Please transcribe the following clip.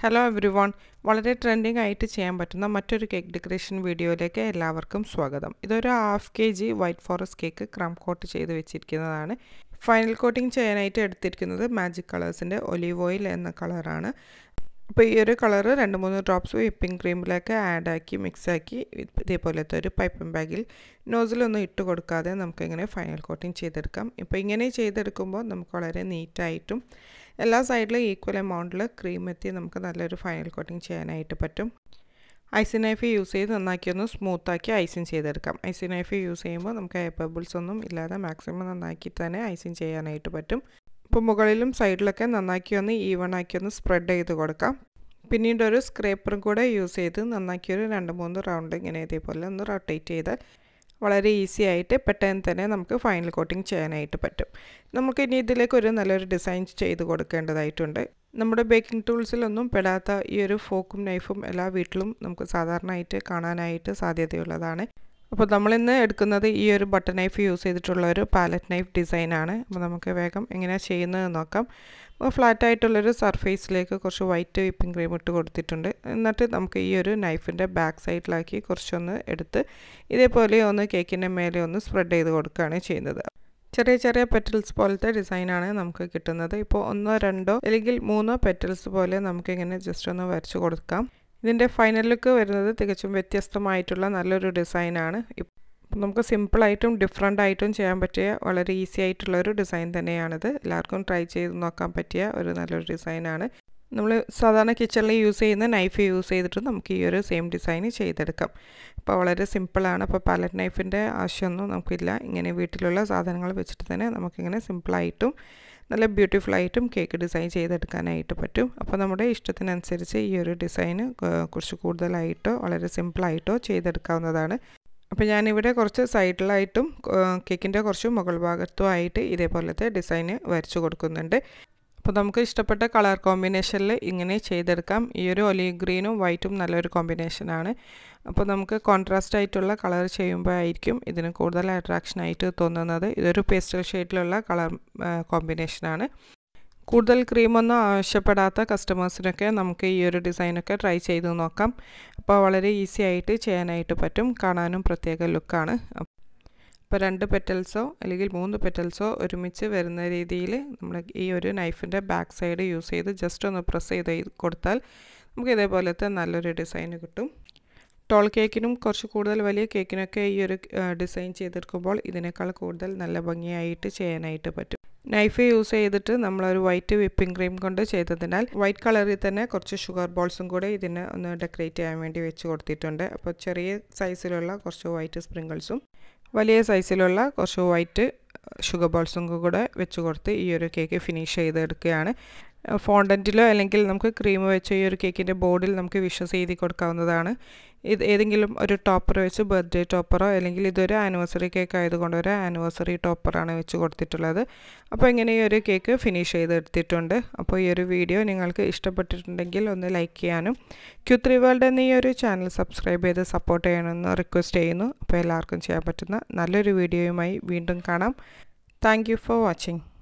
hello everyone വളരെ trending ആയിട്ട് ചെയ്യാൻ പറ്റുന്ന മറ്റൊരു കേക്ക് ഡെക്കറേഷൻ വീഡിയോയിലേക്ക് എല്ലാവർക്കും സ്വാഗതം ഇതൊരു half K G white forest cake crumb coat ചെയ്ത് വെച്ചിരിക്കുന്നതാണ് ഫൈനൽ കോട്ടിംഗ് ചെയ്യാനായിട്ട് എടുത്തിരിക്കുന്നത് മാജിക് കളേഴ്സിൻ്റെ ഒലീവ് ഓയിൽ എന്ന കളറാണ് അപ്പോൾ ഈ ഒരു കളറ് രണ്ട് മൂന്ന് ഡ്രോപ്സ് വിപ്പിംഗ് ക്രീമിലേക്ക് ആഡ് ആക്കി മിക്സ് ആക്കി ഇതേപോലത്തെ ഒരു പൈപ്പിംഗ് ബാഗിൽ നോസിലൊന്നും ഇട്ട് കൊടുക്കാതെ നമുക്കിങ്ങനെ ഫൈനൽ കോട്ടിംഗ് ചെയ്തെടുക്കാം ഇപ്പോൾ ഇങ്ങനെ ചെയ്തെടുക്കുമ്പോൾ നമുക്ക് വളരെ നീറ്റായിട്ടും എല്ലാ സൈഡിലും ഈക്വൽ എമൗണ്ടിൽ ക്രീം എത്തി നമുക്ക് നല്ലൊരു ഫൈനൽ കോട്ടിംഗ് ചെയ്യാനായിട്ട് പറ്റും ഐസി നൈഫ് യൂസ് ചെയ്ത് നന്നാക്കി ഒന്ന് സ്മൂത്താക്കി ഐസിങ് ചെയ്തെടുക്കാം ഐസി നൈഫ് യൂസ് ചെയ്യുമ്പോൾ നമുക്ക് എയർ ബബിൾസ് ഒന്നും ഇല്ലാതെ മാക്സിമം നന്നാക്കി തന്നെ ഐസിങ് ചെയ്യാനായിട്ട് പറ്റും ഇപ്പോൾ മുകളിലും സൈഡിലൊക്കെ നന്നാക്കി ഒന്ന് ഈവൺ ആക്കി ഒന്ന് സ്പ്രെഡ് ചെയ്ത് കൊടുക്കാം പിന്നീട് ഒരു സ്ക്രേപ്പറും കൂടെ യൂസ് ചെയ്ത് നന്നാക്കി ഒരു രണ്ട് മൂന്ന് റൗണ്ട് ഇങ്ങനെ ഇതേപോലെ ഒന്ന് റൊട്ടേറ്റ് ചെയ്താൽ വളരെ ഈസി ആയിട്ട് പെട്ടെന്ന് തന്നെ നമുക്ക് ഫൈനൽ കോട്ടിംഗ് ചെയ്യാനായിട്ട് പറ്റും നമുക്ക് ഇനി ഇതിലേക്ക് ഒരു നല്ലൊരു ഡിസൈൻ ചെയ്ത് കൊടുക്കേണ്ടതായിട്ടുണ്ട് നമ്മുടെ ബേക്കിംഗ് ടൂൾസിലൊന്നും പെടാത്ത ഈ ഒരു ഫോക്കും നൈഫും എല്ലാ വീട്ടിലും നമുക്ക് സാധാരണയായിട്ട് കാണാനായിട്ട് സാധ്യതയുള്ളതാണ് അപ്പോൾ നമ്മളിന്ന് എടുക്കുന്നത് ഈ ഒരു ബട്ടൺ നൈഫ് യൂസ് ചെയ്തിട്ടുള്ള ഒരു പാലറ്റ് നൈഫ് ഡിസൈനാണ് അപ്പോൾ നമുക്ക് വേഗം എങ്ങനെയാണ് ചെയ്യുന്നത് നോക്കാം അപ്പോൾ ഫ്ലാറ്റ് ആയിട്ടുള്ളൊരു സർഫേസിലേക്ക് കുറച്ച് വൈറ്റ് വിപ്പിംഗ് ക്രീം ഇട്ട് കൊടുത്തിട്ടുണ്ട് എന്നിട്ട് നമുക്ക് ഈ ഒരു നൈഫിൻ്റെ ബാക്ക് സൈഡിലാക്കി കുറച്ചൊന്ന് എടുത്ത് ഇതേപോലെ ഒന്ന് കേക്കിൻ്റെ മേലെ ഒന്ന് സ്പ്രെഡ് ചെയ്ത് കൊടുക്കുകയാണ് ചെയ്യുന്നത് ചെറിയ ചെറിയ പെറ്റൽസ് പോലത്തെ ഡിസൈനാണ് നമുക്ക് കിട്ടുന്നത് ഇപ്പോൾ ഒന്നോ രണ്ടോ അല്ലെങ്കിൽ മൂന്നോ പെറ്റൽസ് പോലെ നമുക്കിങ്ങനെ ജസ്റ്റ് ഒന്ന് വരച്ച് കൊടുക്കാം ഇതിൻ്റെ ഫൈനൽ ലുക്ക് വരുന്നത് തികച്ചും വ്യത്യസ്തമായിട്ടുള്ള നല്ലൊരു ഡിസൈനാണ് നമുക്ക് സിമ്പിളായിട്ടും ഡിഫറെൻ്റ് ആയിട്ടും ചെയ്യാൻ പറ്റിയ വളരെ ഈസി ആയിട്ടുള്ള ഒരു ഡിസൈൻ തന്നെയാണിത് എല്ലാവർക്കും ട്രൈ ചെയ്ത് നോക്കാൻ പറ്റിയ ഒരു നല്ലൊരു ഡിസൈനാണ് നമ്മൾ സാധാരണ കിച്ചണിൽ യൂസ് ചെയ്യുന്ന നൈഫ് യൂസ് ചെയ്തിട്ട് നമുക്ക് ഈ ഒരു സെയിം ഡിസൈൻ ചെയ്തെടുക്കാം അപ്പോൾ വളരെ സിമ്പിളാണ് അപ്പോൾ പാലറ്റ് നൈഫിൻ്റെ ആവശ്യമൊന്നും നമുക്കില്ല ഇങ്ങനെ വീട്ടിലുള്ള സാധനങ്ങൾ വെച്ചിട്ട് തന്നെ നമുക്കിങ്ങനെ സിമ്പിളായിട്ടും നല്ല ബ്യൂട്ടിഫുൾ ആയിട്ടും കേക്ക് ഡിസൈൻ ചെയ്തെടുക്കാനായിട്ട് പറ്റും അപ്പോൾ നമ്മുടെ ഇഷ്ടത്തിനനുസരിച്ച് ഈ ഒരു ഡിസൈന് കുറച്ച് കൂടുതലായിട്ടോ വളരെ സിമ്പിളായിട്ടോ ചെയ്തെടുക്കാവുന്നതാണ് അപ്പോൾ ഞാനിവിടെ കുറച്ച് സൈഡിലായിട്ടും കേക്കിൻ്റെ കുറച്ച് മുകൾ ഭാഗത്തും ആയിട്ട് ഇതേപോലത്തെ ഡിസൈന് വരച്ചു കൊടുക്കുന്നുണ്ട് അപ്പോൾ നമുക്ക് ഇഷ്ടപ്പെട്ട കളർ കോമ്പിനേഷനിൽ ഇങ്ങനെ ചെയ്തെടുക്കാം ഈ ഒരു ഒലീവ് ഗ്രീനും വൈറ്റും നല്ലൊരു കോമ്പിനേഷനാണ് അപ്പോൾ നമുക്ക് കോൺട്രാസ്റ്റ് ആയിട്ടുള്ള കളർ ചെയ്യുമ്പോഴായിരിക്കും ഇതിന് കൂടുതൽ അട്രാക്ഷൻ ആയിട്ട് തോന്നുന്നത് ഇതൊരു പേസ്റ്റൽ ഷെയ്ഡിലുള്ള കളർ കോമ്പിനേഷനാണ് കൂടുതൽ ക്രീമൊന്നും ആവശ്യപ്പെടാത്ത കസ്റ്റമേഴ്സിനൊക്കെ നമുക്ക് ഈ ഒരു ഡിസൈനൊക്കെ ട്രൈ ചെയ്ത് നോക്കാം അപ്പോൾ വളരെ ഈസി ആയിട്ട് ചെയ്യാനായിട്ട് പറ്റും കാണാനും പ്രത്യേക ലുക്കാണ് അപ്പോൾ രണ്ട് പെറ്റൽസോ അല്ലെങ്കിൽ മൂന്ന് പെറ്റൽസോ ഒരുമിച്ച് വരുന്ന രീതിയിൽ നമ്മൾ ഈ ഒരു നൈഫിൻ്റെ ബാക്ക് സൈഡ് യൂസ് ചെയ്ത് ജസ്റ്റ് ഒന്ന് പ്രസ് ചെയ്ത് കൊടുത്താൽ നമുക്ക് ഇതേപോലത്തെ നല്ലൊരു ഡിസൈൻ കിട്ടും ടോൾ കേക്കിനും കുറച്ച് കൂടുതൽ വലിയ കേക്കിനൊക്കെ ഈ ഒരു ഡിസൈൻ ചെയ്തെടുക്കുമ്പോൾ ഇതിനേക്കാൾ കൂടുതൽ നല്ല ഭംഗിയായിട്ട് ചെയ്യാനായിട്ട് പറ്റും നൈഫ് യൂസ് ചെയ്തിട്ട് നമ്മളൊരു വൈറ്റ് വിപ്പിംഗ് ക്രീം കൊണ്ട് ചെയ്തതിനാൽ വൈറ്റ് കളറിൽ തന്നെ കുറച്ച് ഷുഗർ ബോൾസും കൂടെ ഇതിനെ ഒന്ന് ഡെക്കറേറ്റ് ചെയ്യാൻ വേണ്ടി വെച്ച് കൊടുത്തിട്ടുണ്ട് അപ്പോൾ ചെറിയ സൈസിലുള്ള കുറച്ച് വൈറ്റ് സ്പ്രിങ്കിൾസും വലിയ സൈസിലുള്ള കുറച്ച് വൈറ്റ് ഷുഗർ ബോൾസും കൂടെ വെച്ച് കൊടുത്ത് ഈ ഒരു കേക്ക് ഫിനിഷ് ചെയ്തെടുക്കുകയാണ് ഫോണ്ടൻറ്റിലോ അല്ലെങ്കിൽ നമുക്ക് ക്രീം വെച്ച് ഈ ഒരു കേക്കിൻ്റെ ബോർഡിൽ നമുക്ക് വിഷസ് എഴുതി കൊടുക്കാവുന്നതാണ് ഇത് ഏതെങ്കിലും ഒരു ടോപ്പർ വെച്ച് ബർത്ത്ഡേ ടോപ്പറോ അല്ലെങ്കിൽ ഇതൊരു ആനിവേഴ്സറി കേക്ക് ആയതുകൊണ്ട് ഒരു ആനിവേഴ്സറി ടോപ്പറാണ് വെച്ച് കൊടുത്തിട്ടുള്ളത് അപ്പോൾ ഇങ്ങനെ ഈ ഒരു കേക്ക് ഫിനിഷ് ചെയ്തെടുത്തിട്ടുണ്ട് അപ്പോൾ ഈ ഒരു വീഡിയോ നിങ്ങൾക്ക് ഇഷ്ടപ്പെട്ടിട്ടുണ്ടെങ്കിൽ ഒന്ന് ലൈക്ക് ചെയ്യാനും ക്യൂ ത്രീ വേൾഡ് എന്ന ഈ ഒരു ചാനൽ സബ്സ്ക്രൈബ് ചെയ്ത് സപ്പോർട്ട് ചെയ്യണമെന്ന് റിക്വസ്റ്റ് ചെയ്യുന്നു അപ്പോൾ എല്ലാവർക്കും ചെയ്യാൻ പറ്റുന്ന നല്ലൊരു വീഡിയോയുമായി വീണ്ടും കാണാം താങ്ക് ഫോർ വാച്ചിങ്